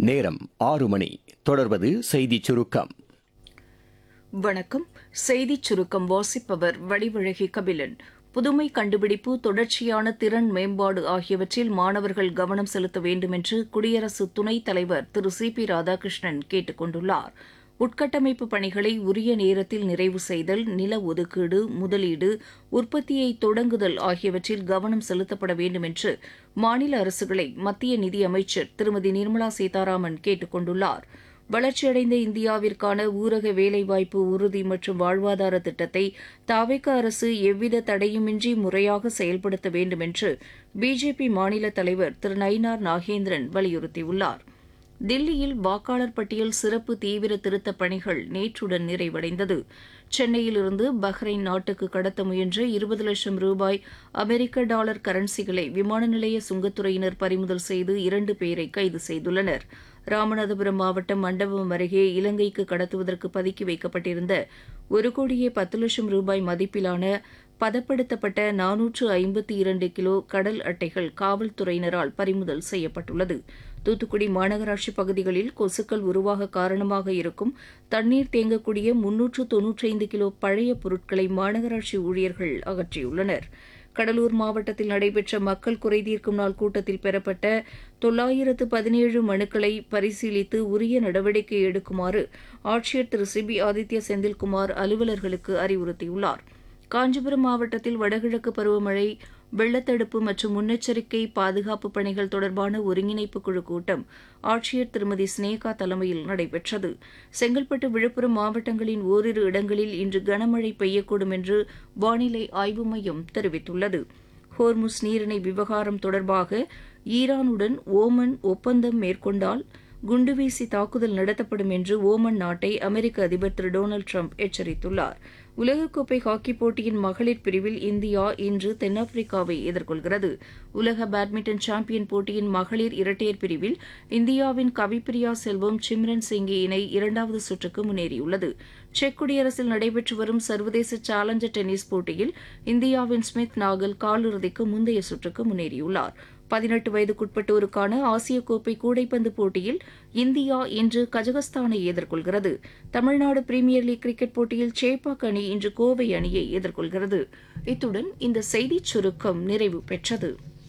நேரம் ஆறு மணி தொடர்வது செய்திச் சுருக்கம் வணக்கம் செய்திச் சுருக்கம் வாசிப்பவர் வடிவழகி கபிலன் புதுமை கண்டுபிடிப்பு தொடர்ச்சியான திறன் மேம்பாடு ஆகியவற்றில் மாணவர்கள் கவனம் செலுத்த வேண்டும் என்று குடியரசு துணைத் தலைவர் திரு சி பி ராதாகிருஷ்ணன் கேட்டுக் கொண்டுள்ளார் உட்கட்டமைப்பு பணிகளை உரிய நேரத்தில் நிறைவு செய்தல் நில ஒதுக்கீடு முதலீடு உற்பத்தியை தொடங்குதல் ஆகியவற்றில் கவனம் செலுத்தப்பட வேண்டும் என்று மாநில அரசுகளை மத்திய நிதியமைச்சர் திருமதி நிர்மலா சீதாராமன் கேட்டுக் கொண்டுள்ளார் வளர்ச்சியடைந்த இந்தியாவிற்கான ஊரக வேலைவாய்ப்பு உறுதி மற்றும் வாழ்வாதார திட்டத்தை தாவேக அரசு எவ்வித தடையுமின்றி முறையாக செயல்படுத்த வேண்டும் என்று பிஜேபி மாநில தலைவர் திரு நயினார் நாகேந்திரன் வலியுறுத்தியுள்ளார் தில்லியில் வாக்காளர் பட்டியல் சிறப்பு தீவிர திருத்தப் பணிகள் நேற்றுடன் நிறைவடைந்தது சென்னையிலிருந்து பஹ்ரைன் நாட்டுக்கு கடத்த முயன்ற இருபது லட்சம் ரூபாய் அமெரிக்க டாலர் கரன்சிகளை விமான நிலைய சுங்கத்துறையினர் பறிமுதல் செய்து இரண்டு பேரை கைது செய்துள்ளனர் ராமநாதபுரம் மாவட்டம் மண்டபம் அருகே இலங்கைக்கு கடத்துவதற்கு பதுக்கி வைக்கப்பட்டிருந்த ஒரு கோடியே பத்து லட்சம் ரூபாய் மதிப்பிலான பதப்படுத்தப்பட்ட நானூற்று ஐம்பத்தி இரண்டு கிலோ கடல் அட்டைகள் காவல்துறையினரால் பறிமுதல் செய்யப்பட்டுள்ளது தூத்துக்குடி மாநகராட்சி பகுதிகளில் கொசுக்கள் உருவாக காரணமாக இருக்கும் தண்ணீர் தேங்கக்கூடிய முன்னூற்று தொன்னூற்றைந்து கிலோ பழைய பொருட்களை மாநகராட்சி ஊழியர்கள் அகற்றியுள்ளனர் கடலூர் மாவட்டத்தில் நடைபெற்ற மக்கள் குறைதீர்க்கும் நாள் கூட்டத்தில் பெறப்பட்ட தொள்ளாயிரத்து பதினேழு மனுக்களை பரிசீலித்து உரிய நடவடிக்கை எடுக்குமாறு ஆட்சியர் திரு சிபி ஆதித்ய செந்தில்குமார் அலுவலர்களுக்கு அறிவுறுத்தியுள்ளார் காஞ்சிபுரம் மாவட்டத்தில் வடகிழக்கு பருவமழை வெள்ளத்தடுப்பு மற்றும் முன்னெச்சரிக்கை பாதுகாப்பு பணிகள் தொடர்பான ஒருங்கிணைப்பு குழு கூட்டம் ஆட்சியர் திருமதி ஸ்னேகா தலைமையில் நடைபெற்றது செங்கல்பட்டு விழுப்புரம் மாவட்டங்களின் ஓரிரு இடங்களில் இன்று கனமழை பெய்யக்கூடும் என்று வானிலை ஆய்வு மையம் தெரிவித்துள்ளது ஹோர்முஸ் நீரிணை விவகாரம் தொடர்பாக ஈரானுடன் ஓமன் ஒப்பந்தம் மேற்கொண்டால் குண்டுவீசி தாக்குதல் நடத்தப்படும் என்று ஓமன் நாட்டை அமெரிக்க அதிபர் திரு டொனால்டு ட்ரம்ப் எச்சரித்துள்ளார் உலகக்கோப்பை ஹாக்கிப் போட்டியின் மகளிர் பிரிவில் இந்தியா இன்று தென்னாப்பிரிக்காவை எதிர்கொள்கிறது உலக பேட்மிண்டன் சாம்பியன் போட்டியின் மகளிர் இரட்டையர் பிரிவில் இந்தியாவின் கவிப்பிரியா செல்வம் சிம்ரன் சிங்கி இணை இரண்டாவது சுற்றுக்கு முன்னேறியுள்ளது செக் குடியரசில் நடைபெற்று வரும் சர்வதேச சேலஞ்சர் டென்னிஸ் போட்டியில் இந்தியாவின் ஸ்மித் நாகல் காலிறுதிக்கு முந்தைய சுற்றுக்கு முன்னேறியுள்ளார் பதினெட்டு வயதுக்குட்பட்டோருக்கான ஆசிய கோப்பை கூடைப்பந்து போட்டியில் இந்தியா இன்று கஜகஸ்தானை எதிர்கொள்கிறது தமிழ்நாடு பிரீமியர் லீக் கிரிக்கெட் போட்டியில் சேப்பாக் அணி இன்று கோவை அணியை எதிர்கொள்கிறது இத்துடன் இந்த செய்திச் சுருக்கம் நிறைவு பெற்றது